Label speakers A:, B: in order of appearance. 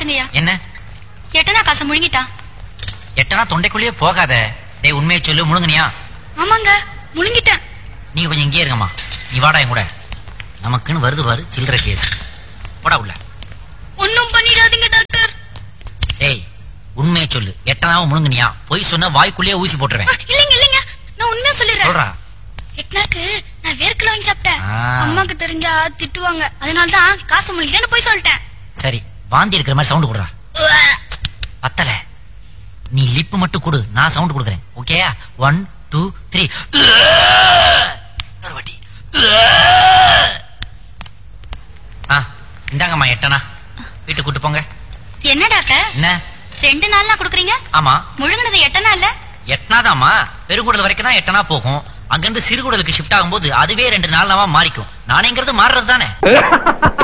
A: பாருங்கய்யா
B: என்ன
A: எட்டனா காசை முழுங்கிட்டா
B: எட்டனா தொண்டைக்குள்ளேயே போகாத டேய் உண்மையை சொல்லு முழுங்குனியா
A: ஆமாங்க முழுங்கிட்டேன்
B: நீங்க கொஞ்சம் இங்கேயே இருங்கம்மா நீ வாடா என் கூட நமக்குன்னு வருது பாரு சில்லற கேஸ் போடா உள்ள
A: ஒன்னும் பண்ணிடாதீங்க டாக்டர்
B: டேய் உண்மையை சொல்லு எட்டனாவும் முழுங்குனியா பொய் சொன்னா வாய்க்குள்ளேயே ஊசி போட்டுருவேன்
A: ஆ, இல்லைங்க இல்லைங்க நான் உண்மையா சொல்லிடுறேன்
B: சொல்றா
A: எட்னாக்கு நான் வேர்க்கல வாங்கி சாப்பிட்டேன்
B: ஆ.
A: அம்மாக்கு தெரிஞ்சா திட்டுவாங்க அதனால தான் காசு முழுங்கிட்டேன்னு போய் சொல்லிட்டேன்
B: சரி வாந்தி இருக்கிற மாதிரி சவுண்ட் கொடுறா
A: உவ்வே.
B: பத்தல நீ லிப் மட்டும் கொடு நான் சவுண்ட் கொடுக்குறேன் ஓகேயா ஒன் டூ த்ரீ இன்னொரு வாட்டி ஆ இந்தாங்கம்மா எட்டனா வீட்டுக்கு கூட்டு போங்க
A: என்ன டாக்டர்
B: என்ன
A: ரெண்டு நாள்லாம் கொடுக்குறீங்க
B: ஆமா
A: முழுங்கினது எட்டனா இல்ல
B: எட்டனாதாம்மா பெருங்குடல் வரைக்கும் தான் எட்டனா போகும் அங்கிருந்து சிறுகுடலுக்கு ஷிஃப்ட் ஆகும்போது அதுவே ரெண்டு நாளாவா மாறிக்கும் நானேங்கிறது மாறுறது தானே